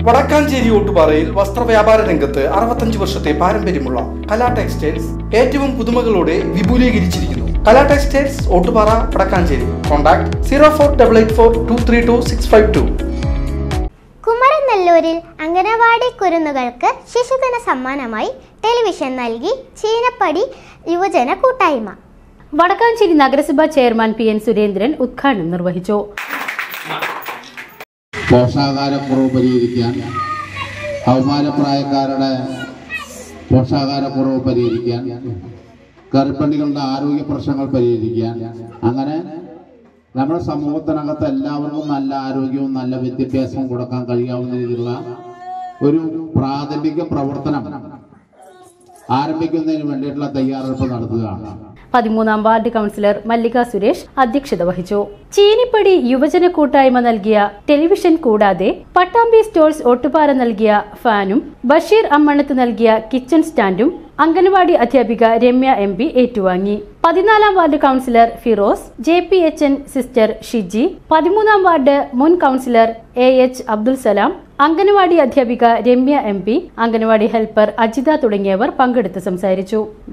വടക്കാഞ്ചേരി ഓട്ടുപാറയിൽ വസ്ത്രവ്യാപാര രംഗത്ത് അറുപത്തഞ്ച് വർഷത്തെ പാരമ്പര്യമുള്ള കലാ ടെക്സ്റ്റൈൽസ് ഏറ്റവും പുതുമകളോടെ വിപുലീകരിച്ചിരിക്കുന്നു Kala textiles Ottupara Wadakkanchery contact zero four double eight four two three two six five two കുമരനെല്ലൂരിൽ അംഗനവാടി കുരുന്നുകൾക്ക് ശിശുദിന സമ്മാനമായി ടെലിവിഷൻ നൽകി ചീനപ്പടി യുവജന കൂട്ടായ്മ വടക്കാഞ്ചേരി നഗരസഭാ ചെയർമാൻ പി എൻ സുരേന്ദ്രൻ ഉദ്ഘാടനം നിർവഹിച്ചു പോഷകാഹാരക്കുറവ് പരിഹരിക്കാൻ കൗമാരപ്രായക്കാരുടെ പോഷകാഹാരക്കുറവ് പരിഹരിക്കാൻ ഗർഭിണികളുടെ ആരോഗ്യ പ്രശ്നങ്ങൾ പരിഹരിക്കാൻ അങ്ങനെ നമ്മുടെ സമൂഹത്തിനകത്ത് എല്ലാവർക്കും നല്ല ആരോഗ്യവും നല്ല വിദ്യാഭ്യാസവും കൊടുക്കാൻ കഴിയാവുന്ന രീതിയിലുള്ള ഒരു പ്രാഥമിക പ്രവർത്തനം ആരംഭിക്കുന്നതിന് വേണ്ടിയിട്ടുള്ള തയ്യാറെടുപ്പ് നടത്തുകയാണ് പതിമൂന്നാം വാർഡ് കൗൺസിലർ മല്ലിക സുരേഷ് അധ്യക്ഷത വഹിച്ചു ചീനിപ്പടി യുവജന കൂട്ടായ്മ നൽകിയ ടെലിവിഷൻ കൂടാതെ പട്ടാമ്പി സ്റ്റോഴ്സ് ഒട്ടുപാറ നൽകിയ ഫാനും ബഷീർ അമ്മണത്ത് നൽകിയ കിച്ചൺ സ്റ്റാൻഡും അംഗനവാടി അധ്യാപിക രമ്യ എം പി ഏറ്റുവാങ്ങി പതിനാലാം ward councillor Firoz J P H N sister Shiji പതിമൂന്നാം വാർഡ് മുൻ councillor A H Abdul Salam anganwadi അധ്യാപിക Ramya M P anganwadi helper Ajitha തുടങ്ങിയവർ പങ്കെടുത്ത് സംസാരിച്ചു